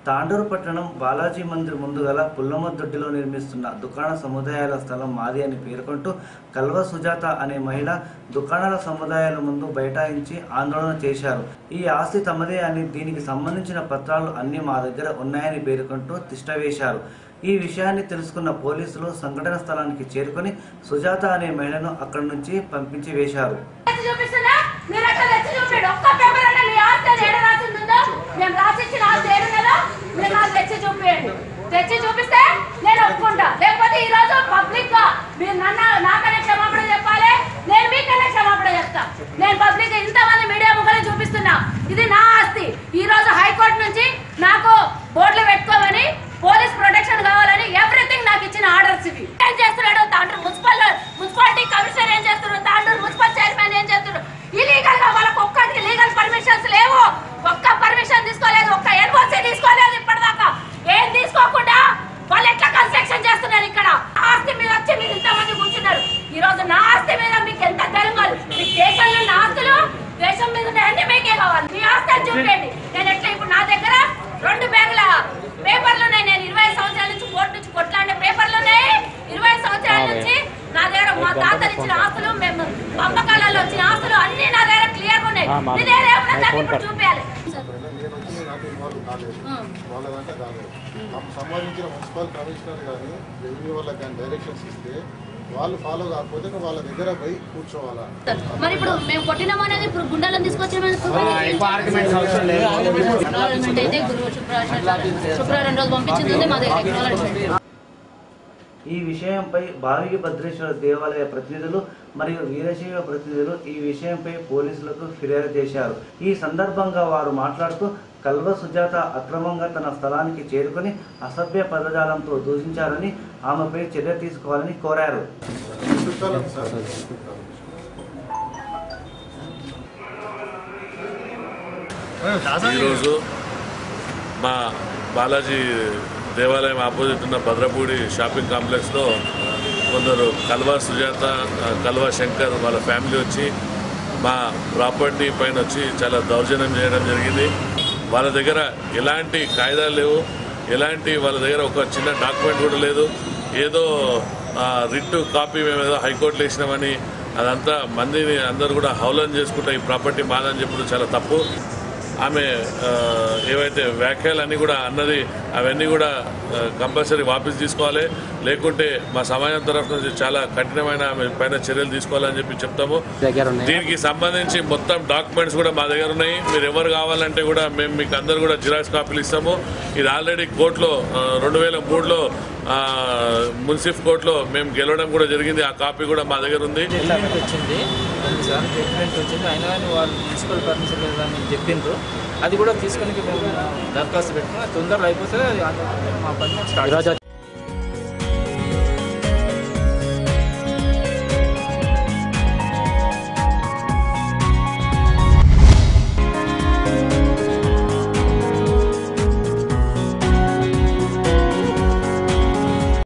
తాండూరు పట్టణం బాలాజీ మందిర్ ముందు గల పుల్లమదొడ్డిలో నిర్మిస్తున్న దుకాణ సముదాయాల స్థలం మాది అని పేర్కొంటూ కల్వ సుజాత అనే మహిళ దుకాణాల సముదాయాల ముందు బైఠాయించి ఆందోళన చేశారు ఈ ఆస్తి తమదే అని దీనికి సంబంధించిన పత్రాలు అన్ని మా దగ్గర ఉన్నాయని పేర్కొంటూ తిష్టవేశారు ఈ విషయాన్ని తెలుసుకున్న పోలీసులు సంఘటన స్థలానికి చేరుకొని సుజాత అనే మహిళను అక్కడి నుంచి పంపించి వేశారు తెచ్చి చూపిస్తున్నా మీరు అట్లా తెచ్చి చూపించండి ఒక్క పేపర్ అన్న మీ ఆస్తి అది ఏడ రాసిందో మేము రాసిచ్చిన ఆస్తి ఏడున్నదో మీరు నాకు తెచ్చి చూపించండి తెచ్చి చూపిస్తే నేను ఒప్పుకుంటా లేకపోతే ఈ రోజు పబ్లిక్ గా మీరు నన్ను నాకనే క్షమాపణ చెప్పాలి నేను మీకనే క్షమాపణ చెప్తా నేను పబ్లిక్ ఇంతమంది మీడియా ముఖాలు చూపిస్తున్నా ఇది నా ఆస్తి ఈ రోజు హైకోర్టు నుంచి నాకు బోర్డులు పెట్టుకోమని పోలీస్ ప్రొటెక్షన్ కావాలని ఎవ్రీథింగ్ నాకు ఇచ్చిన ఆర్డర్స్ ఇవి ఏం చేస్తున్నాడు తాండ్రు మున్సిపల్ మున్సిపాలిటీ కమిషనర్ ఏం చేస్తున్నాడు తాండూరు మున్సిపల్ చైర్మన్ ఏం చేస్తున్నాడు ఇలీగల్ గా వాళ్ళకి ఒక్కటి లీగల్ పర్మిషన్స్ లేవు ఒక్క పర్మిషన్ తీసుకోలేదు ఒక్క ఎన్ఓసి తీసుకోలేదు ఇప్పటిదాకా ఏం తీసుకోకుండా వాళ్ళు ఎట్లా కన్స్ట్రక్షన్ చేస్తున్నారు ఇక్కడ ఆస్తి మీద వచ్చి మీరు ఇంతమంది కూర్చున్నారు ఈ రోజు నా ఆస్తి మీద మీకు ఎంత ధైర్యం కాదు మీ దేశంలో ఉన్న ఆస్తులు దేశం మీద ఉన్న అన్ని మీకే కావాలి మీ ఆస్తి అని చూడండి నేను ఎట్లా ఇప్పుడు నా దగ్గర రెండు బ్యాగుల పేపర్లు ఉన్నాయి నేను ఇరవై సంవత్సరాల నుంచి కోర్టు నుంచి కొట్లాడిన పేపర్లు ఉన్నాయి ఇరవై సంవత్సరాల నుంచి నా దగ్గర మా తాతలు ఇచ్చిన ఆస్తులు మేము పంపకాలలో వచ్చిన ఆస్తులు అన్ని నా దగ్గర క్లియర్ ఉన్నాయి మీ దగ్గర ఏమన్నా దాన్ని ఇప్పుడు చూపించాలి నేను వచ్చి నాకు ఇన్వాల్వ్ కాలేదు వాళ్ళదంటే కాలేదు మాకు సంబంధించిన మున్సిపల్ కమిషనర్ కానీ రెవెన్యూ వాళ్ళకి కానీ డైరెక్షన్స్ ఇస్తే వాళ్ళు ఫాలో కాకపోతే నువ్వు వాళ్ళ దగ్గర పోయి కూర్చోవాలా మరి ఇప్పుడు మేము కొట్టినాం అనేది ఇప్పుడు గుండెలను తీసుకొచ్చిన అయితే గురువు శుక్రవారం శుక్రవారం రెండు రోజులు పంపించింది ఉంది మా దగ్గర acknowledgement. ఈ విషయంపై భావి భద్రేశ్వర దేవాలయ ప్రతినిధులు మరియు వీరశైవ ప్రతినిధులు ఈ విషయంపై పోలీసులకు ఫిర్యాదు చేశారు ఈ సందర్భంగా వారు మాట్లాడుతూ కల్వ సుజాత అక్రమంగా తన స్థలానికి చేరుకొని అసభ్య పదజాలంతో దూషించారని ఆమెపై చర్య తీసుకోవాలని కోరారు చుట్టాలం సార్ ఈరోజు మా బాలాజీ దేవాలయం ఆపోజిట్ ఉన్న భద్రపూడి షాపింగ్ కాంప్లెక్స్లో కొందరు కల్వా సుజాత ఆ, కల్వా శంకర్ వాళ్ళ ఫ్యామిలీ వచ్చి మా ప్రాపర్టీ పైన వచ్చి చాలా దౌర్జన్యం చేయడం జరిగింది వాళ్ళ దగ్గర ఎలాంటి కాయిదాలు లేవు ఎలాంటి వాళ్ళ దగ్గర ఒక చిన్న డాక్యుమెంట్ కూడా లేదు ఏదో ఆ, రిట్టు కాపీ మేము ఏదో హైకోర్టులో వేసినామని అదంతా మందిని అందరూ కూడా హౌలన్ చేసుకుంటా ఈ ప్రాపర్టీ మాదని చెప్పడం చాలా తప్పు ఆమె ఆ, ఏవైతే వ్యాఖ్యలన్నీ కూడా అన్నది అవన్నీ కూడా కంపల్సరీ వాపస్ తీసుకోవాలి లేకుంటే మా సమాజం తరఫు నుంచి చాలా కఠినమైన ఆమె పైన చర్యలు తీసుకోవాలని చెప్పి చెప్తాము దీనికి సంబంధించి మొత్తం డాక్యుమెంట్స్ కూడా మా దగ్గర ఉన్నాయి మీరు ఎవరు కావాలంటే కూడా మేము మీకు అందరు కూడా జిరాక్స్ కాపీలు ఇస్తాము ఇది ఆల్రెడీ కోర్టులో రెండు వేల మూడులో మున్సిఫ్ కోర్టులో మేము గెలవడం కూడా జరిగింది ఆ కాపీ కూడా మా దగ్గర ఉంది జడ్జిమెంట్ వచ్చింది కొన్నిసార్లు జడ్జిమెంట్ వచ్చింది అయినా కానీ వాళ్ళు మున్సిపల్ పర్మిషన్ లేదని చెప్పిండ్రు అది కూడా తీసుకొని మేము దరఖాస్తు పెట్టుకుని అది తొందరలో అయిపోతే అది మా పని మేము స్టార్ట్ ఈరోజు